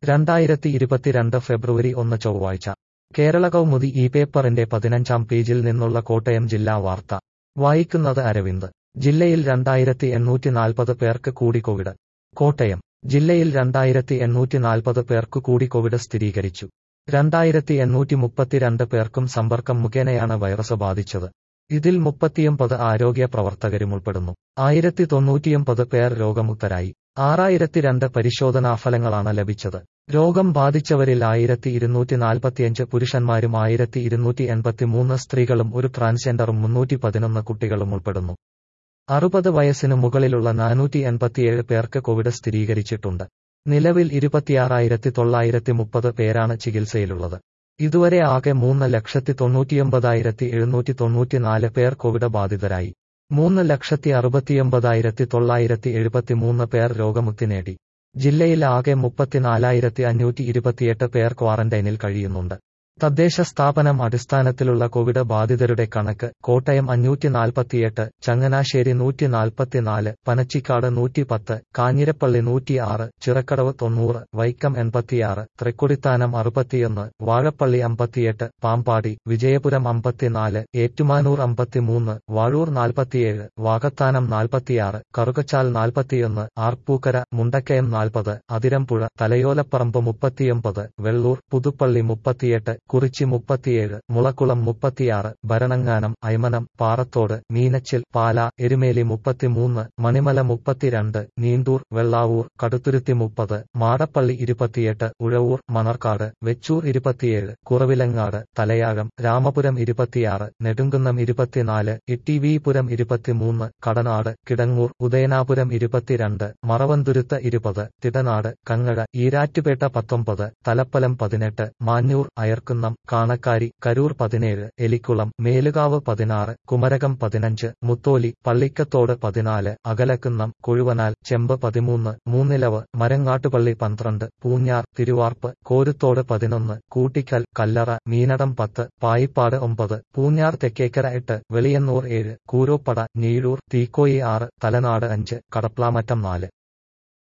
രണ്ടായിരത്തി ഇരുപത്തിരണ്ട് ഫെബ്രുവരി ഒന്ന് ചൊവ്വാഴ്ച കേരള കൗമുദി ഈ പേപ്പറിന്റെ പതിനഞ്ചാം പേജിൽ നിന്നുള്ള കോട്ടയം ജില്ലാ വാർത്ത വായിക്കുന്നത് അരവിന്ദ് ജില്ലയിൽ രണ്ടായിരത്തി എണ്ണൂറ്റി നാൽപ്പത് പേർക്ക് കൂടി കോവിഡ് കോട്ടയം ജില്ലയിൽ രണ്ടായിരത്തി എണ്ണൂറ്റി നാൽപ്പത് പേർക്ക് കൂടി കോവിഡ് സ്ഥിരീകരിച്ചു രണ്ടായിരത്തി എണ്ണൂറ്റി മുപ്പത്തിരണ്ട് പേർക്കും സമ്പർക്കം മുഖേനയാണ് വൈറസ് ബാധിച്ചത് ഇതിൽ മുപ്പത്തിയൊമ്പത് ആരോഗ്യ പ്രവർത്തകരും ഉൾപ്പെടുന്നു ആയിരത്തി തൊണ്ണൂറ്റിയൊമ്പത് പേർ രോഗമുക്തരായി ആറായിരത്തി രണ്ട് പരിശോധനാഫലങ്ങളാണ് ലഭിച്ചത് രോഗം ബാധിച്ചവരിൽ ആയിരത്തി ഇരുന്നൂറ്റി നാൽപ്പത്തിയഞ്ച് പുരുഷന്മാരും ആയിരത്തി ഇരുന്നൂറ്റി എൺപത്തിമൂന്ന് സ്ത്രീകളും ഒരു ട്രാൻസ്ജെൻഡറും മുന്നൂറ്റി പതിനൊന്ന് കുട്ടികളും ഉൾപ്പെടുന്നു അറുപത് വയസ്സിന് മുകളിലുള്ള നാനൂറ്റി എൺപത്തിയേഴ് പേർക്ക് കോവിഡ് സ്ഥിരീകരിച്ചിട്ടുണ്ട് നിലവിൽ ഇരുപത്തിയാറായിരത്തി തൊള്ളായിരത്തി മുപ്പത് പേരാണ് ചികിത്സയിലുള്ളത് ഇതുവരെ ആകെ മൂന്ന് ലക്ഷത്തി തൊണ്ണൂറ്റിയൊമ്പതായിരത്തി എഴുന്നൂറ്റി തൊണ്ണൂറ്റിനാല് പേർ കോവിഡ് ബാധിതരായി മൂന്ന് ലക്ഷത്തി അറുപത്തിയൊമ്പതായിരത്തി തൊള്ളായിരത്തി എഴുപത്തിമൂന്ന് പേർ രോഗമുക്തി നേടി ജില്ലയിൽ ആകെ മുപ്പത്തിനാലായിരത്തി അഞ്ഞൂറ്റി ഇരുപത്തിയെട്ട് പേർ ക്വാറന്റൈനിൽ കഴിയുന്നുണ്ട് തദ്ദേശ സ്ഥാപനം അടിസ്ഥാനത്തിലുള്ള കോവിഡ് ബാധിതരുടെ കണക്ക് കോട്ടയം അഞ്ഞൂറ്റി നാൽപ്പത്തിയെട്ട് ചങ്ങനാശ്ശേരി നൂറ്റി നാൽപ്പത്തിനാല് പനച്ചിക്കാട് നൂറ്റി പത്ത് കാഞ്ഞിരപ്പള്ളി നൂറ്റിയാറ് ചിറക്കടവ് തൊണ്ണൂറ് വൈക്കം എൺപത്തിയാറ് തൃക്കൊടിത്താനം അറുപത്തിയൊന്ന് വാഴപ്പള്ളി അമ്പത്തിയെട്ട് പാമ്പാടി വിജയപുരം അമ്പത്തിനാല് ഏറ്റുമാനൂർ അമ്പത്തിമൂന്ന് വാഴൂർ നാൽപ്പത്തിയേഴ് വാകത്താനം നാൽപ്പത്തിയാറ് കറുകച്ചാൽ നാൽപ്പത്തിയൊന്ന് ആർപ്പൂക്കര മുണ്ടക്കയം നാൽപ്പത് അതിരമ്പുഴ തലയോലപ്പറമ്പ് മുപ്പത്തിയൊമ്പത് വെള്ളൂർ പുതുപ്പള്ളി മുപ്പത്തിയെട്ട് കുറിച്ചി മുപ്പത്തിയേഴ് മുളക്കുളം മുപ്പത്തിയാറ് ഭരണങ്ങാനം അയ്മനം പാറത്തോട് മീനച്ചിൽ പാല എരുമേലി മുപ്പത്തിമൂന്ന് മണിമല മുപ്പത്തിരണ്ട് നീണ്ടൂർ വെള്ളാവൂർ കടുത്തുരുത്തി മുപ്പത് മാടപ്പള്ളി ഇരുപത്തിയെട്ട് ഉഴവൂർ മണർക്കാട് വെച്ചൂർ ഇരുപത്തിയേഴ് കുറവിലങ്ങാട് തലയാഴം രാമപുരം ഇരുപത്തിയാറ് നെടുങ്കുന്നം ഇരുപത്തിനാല് ഇട്ടിവിപുരം ഇരുപത്തിമൂന്ന് കടനാട് കിടങ്ങൂർ ഉദയനാപുരം ഇരുപത്തിരണ്ട് മറവന്തുരുത്ത് ഇരുപത് തിടനാട് കങ്ങഴ ഈരാറ്റുപേട്ട പത്തൊമ്പത് തലപ്പലം പതിനെട്ട് മാഞ്ഞൂർ അയർക്കുന്നം കാണക്കാരി കരൂർ പതിനേഴ് എലിക്കുളം മേലുകാവ് പതിനാറ് കുമരകം പതിനഞ്ച് മുത്തോലി പള്ളിക്കത്തോട് പതിനാല് അകലക്കുന്നം കൊഴുവനാൽ ചെമ്പ് പതിമൂന്ന് മൂന്നിലവ് മരങ്ങാട്ടുപള്ളി പന്ത്രണ്ട് പൂഞ്ഞാർ തിരുവാർപ്പ് കോരുത്തോട് പതിനൊന്ന് കൂട്ടിക്കൽ കല്ലറ മീനടം പത്ത് പായിപ്പാട് ഒമ്പത് പൂഞ്ഞാർ തെക്കേക്കര എട്ട് വെളിയന്നൂർ ഏഴ് കൂരോപ്പട ഞീഴൂർ തീക്കോയി ആറ് തലനാട് അഞ്ച് കടപ്ലാമറ്റം നാല്